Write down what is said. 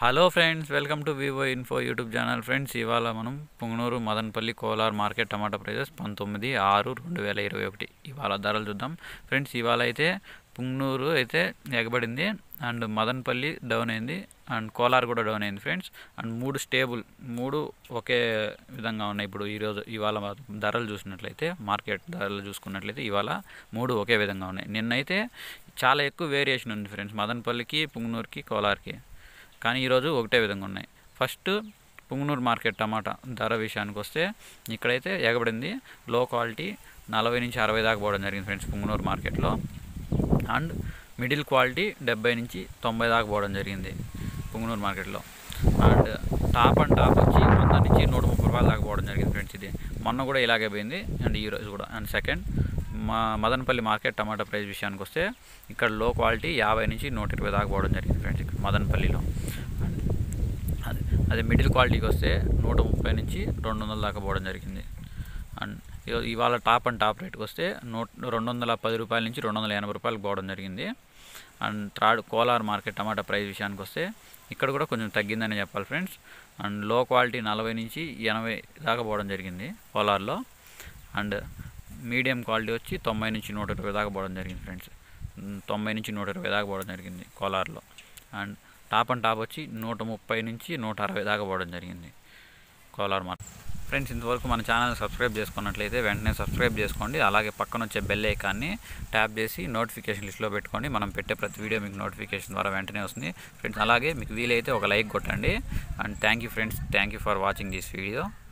hello friends welcome to Vivo Info YouTube channel friends ఇవాళ మనం Punganur Madanapalle Kolar market tomato prices పంతొమ్మిది ఆరు రెండు వేల ఇరవై ఒకటి ఇవాళ ధరలు చూద్దాం ఫ్రెండ్స్ ఇవాళ అయితే పుంగనూరు అయితే ఎగబడింది అండ్ మదనపల్లి డౌన్ అయింది అండ్ కోలార్ కూడా డౌన్ అయింది ఫ్రెండ్స్ అండ్ మూడు స్టేబుల్ మూడు ఒకే విధంగా ఉన్నాయి ఇప్పుడు ఈరోజు ఇవాళ ధరలు చూసినట్లయితే మార్కెట్ ధరలు చూసుకున్నట్లయితే ఇవాళ మూడు ఒకే విధంగా ఉన్నాయి నిన్నైతే చాలా ఎక్కువ వేరియేషన్ ఉంది ఫ్రెండ్స్ మదనపల్లికి పుంగనూరుకి కోలార్కి కానీ ఈరోజు ఒకటే విధంగా ఉన్నాయి ఫస్ట్ పుంగనూరు మార్కెట్ టమాటా ధర విషయానికి వస్తే ఇక్కడైతే ఎగబడింది లో క్వాలిటీ నలభై నుంచి అరవై దాకా పోవడం జరిగింది ఫ్రెండ్స్ పుంగనూరు మార్కెట్లో అండ్ మిడిల్ క్వాలిటీ డెబ్బై నుంచి తొంభై దాకా పోవడం జరిగింది పుంగనూరు మార్కెట్లో అండ్ టాప్ అండ్ టాప్ వచ్చి వంద నుంచి నూట ముప్పై రూపాయల దాకా పోవడం జరిగింది ఫ్రెండ్స్ ఇది మొన్న కూడా ఇలాగే పోయింది అండ్ ఈరోజు కూడా అండ్ సెకండ్ మా మదనపల్లి మార్కెట్ టమాటా ప్రైస్ విషయానికి వస్తే ఇక్కడ లో క్వాలిటీ యాభై నుంచి నూట ఇరవై దాకా పోవడం జరిగింది ఫ్రెండ్స్ ఇక్కడ మదనపల్లిలో అండ్ అదే అదే మిడిల్ క్వాలిటీకి వస్తే నూట ముప్పై నుంచి రెండు వందల దాకా పోవడం జరిగింది అండ్ ఇవ- ఇవాళ టాప్ అండ్ టాప్ రేట్కి వస్తే నూట రెండు వందల పది రూపాయల నుంచి రెండు వందల ఎనభై రూపాయలకు పోవడం జరిగింది and third Kolar market tomato price విషయానికి వస్తే ఇక్కడ కూడా కొంచెం తగ్గిందని చెప్పాలి ఫ్రెండ్స్ అండ్ లో క్వాలిటీ నలభై నుంచి ఎనభై దాకా పోవడం జరిగింది కోలార్లో అండ్ మీడియం క్వాలిటీ వచ్చి తొంభై నుంచి నూట ఇరవై దాకా పోవడం జరిగింది ఫ్రెండ్స్ ఉమ్, తొంభై నుంచి నూట ఇరవై దాకా పోవడం జరిగింది కోలార్లో అండ్ టాప్ అండ్ టాప్ వచ్చి నూట ముప్పై నుంచి నూట అరవై దాకా పోవడం జరిగింది కోలార్ మార్కెట్ ఫ్రెండ్స్ ఇంతవరకు మన ఛానల్ సబ్స్క్రైబ్ చేసుకున్నట్లయితే వెంటనే సబ్స్క్రైబ్ చేసుకోండి అలాగే పక్కన వచ్చే బెల్ ఐకాన్ని ట్యాప్ చేసి నోటిఫికేషన్ లిస్ట్లో పెట్టుకోండి మనం పెట్టే ప్రతి వీడియో మీకు నోటిఫికేషన్ ద్వారా వెంటనే వస్తుంది ఫ్రెండ్స్ అలాగే మీకు వీలైతే ఒక లైక్ కొట్టండి and thank you friends thank you for watching this video